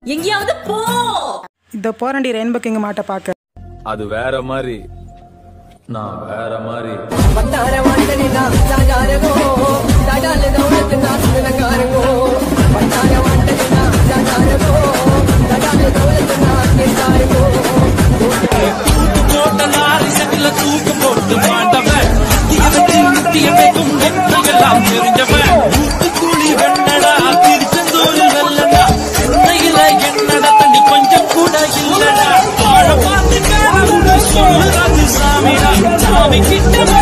எங்கேயாவது போ இந்த போராண்டி ரெயின்போ கிங் மாட்ட பார்க்க அது வேற மாதிரி நான் வேற மாதிரி வட்டார வாண்டலினா ஜாஜாரகோ தடால தௌலத்து நாசுலங்காரகோ வட்டார வாண்டலினா ஜாஜாரகோ தடால தௌலத்து நாசுலங்காரகோ போட்ட லாரி சட்டில தூக்கு போட்டு மாட்டவன் தீரத்தில் நித்தியமைக்கும் எல்லாம் தெரிஞ்சவன் கூலி வெண்ணடா திருச்செந்தூரில் வெல்லடா சென்னையில என்னடா தண்ணி கொஞ்சம் கூட இல்லடா வாழ பார்த்து சொல்லுறாங்க சாமிடா சாமி கிட்ட